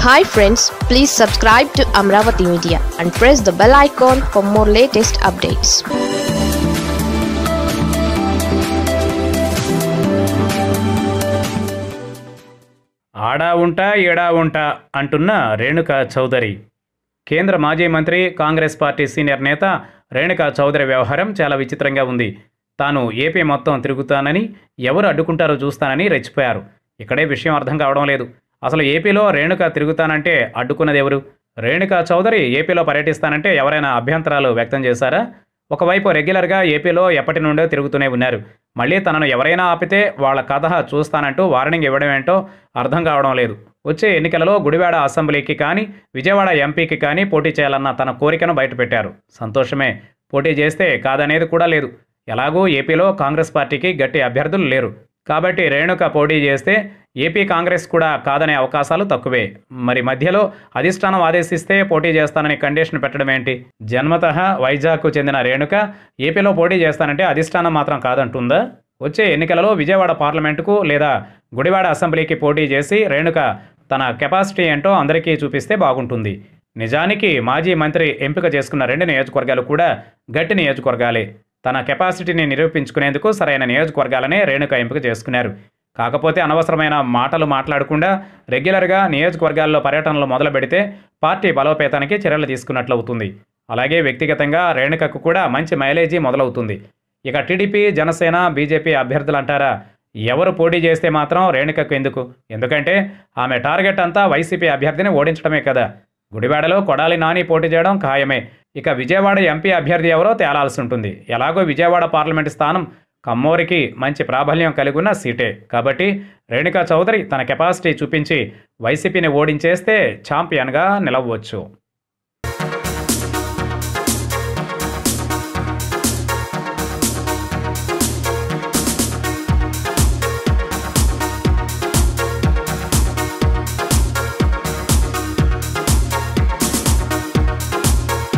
hi friends please subscribe to Amaravati media and press the bell icon for more latest updates ఆడా ఉంటా ఏడా ఉంటా అంటున్న రేణుకా చౌదరి కేంద్ర మాజీ మంత్రి కాంగ్రెస్ పార్టీ సీనియర్ నేత రేణుకా చౌదరి వ్యవహారం చాలా విచిత్రంగా ఉంది తాను ఏపీ మొత్తం తిరుగుతానని ఎవరు అడ్డుకుంటారో చూస్తానని రెచ్చిపోయారు ఇక్కడే విషయం అర్థం కావడం లేదు అసలు ఏపీలో రేణుక తిరుగుతానంటే అడ్డుకున్నది ఎవరు రేణుకా చౌదరి ఏపీలో పర్యటిస్తానంటే ఎవరైనా అభ్యంతరాలు వ్యక్తం చేశారా ఒకవైపు రెగ్యులర్గా ఏపీలో ఎప్పటి నుండో తిరుగుతూనే ఉన్నారు మళ్ళీ తనను ఎవరైనా ఆపితే వాళ్ళ కథ చూస్తానంటూ వార్నింగ్ ఇవ్వడం ఏంటో అర్థం కావడం లేదు వచ్చే ఎన్నికలలో గుడివాడ అసెంబ్లీకి కానీ విజయవాడ ఎంపీకి కానీ పోటీ చేయాలన్న తన కోరికను బయటపెట్టారు సంతోషమే పోటీ చేస్తే కాదనేది కూడా లేదు ఎలాగూ ఏపీలో కాంగ్రెస్ పార్టీకి గట్టి అభ్యర్థులు లేరు కాబట్టి రేణుక పోటీ చేస్తే ఏపీ కాంగ్రెస్ కూడా కాదనే అవకాశాలు తక్కువే మరి మధ్యలో అధిష్టానం ఆదేశిస్తే పోటీ చేస్తానని కండిషన్ పెట్టడం ఏంటి జన్మత వైజాగ్కు చెందిన రేణుక ఏపీలో పోటీ చేస్తానంటే అధిష్టానం మాత్రం కాదంటుందా వచ్చే ఎన్నికలలో విజయవాడ పార్లమెంటుకు లేదా గుడివాడ అసెంబ్లీకి పోటీ చేసి రేణుక తన కెపాసిటీ ఏంటో అందరికీ చూపిస్తే బాగుంటుంది నిజానికి మాజీ మంత్రి ఎంపిక చేసుకున్న రెండు నియోజకవర్గాలు కూడా గట్టి నియోజకవర్గాలే తన కెపాసిటీని నిరూపించుకునేందుకు సరైన నియోజకవర్గాలనే రేణుక ఎంపిక చేసుకున్నారు కాకపోతే అనవసరమైన మాటలు మాట్లాడకుండా రెగ్యులర్గా నియోజకవర్గాల్లో పర్యటనలు మొదలు పెడితే పార్టీ బలోపేతానికి చర్యలు తీసుకున్నట్లు అవుతుంది అలాగే వ్యక్తిగతంగా రేణుకకు కూడా మంచి మైలేజీ మొదలవుతుంది ఇక టీడీపీ జనసేన బీజేపీ అభ్యర్థులు అంటారా ఎవరు పోటీ చేస్తే మాత్రం రేణుకకు ఎందుకు ఎందుకంటే ఆమె టార్గెట్ అంతా వైసీపీ అభ్యర్థిని ఓడించడమే కదా గుడివాడలో కొడాలి నాని పోటీ చేయడం ఖాయమే ఇక విజయవాడ ఎంపీ అభ్యర్థి ఎవరో తేలాల్సి ఉంటుంది ఎలాగో విజయవాడ పార్లమెంటు స్థానం కమ్మోరికి మంచి ప్రాబల్యం కలిగి ఉన్న సీటే కాబట్టి రేణుకా చౌదరి తన కెపాసిటీ చూపించి వైసీపీని ఓడించేస్తే ఛాంపియన్గా నిలవవచ్చు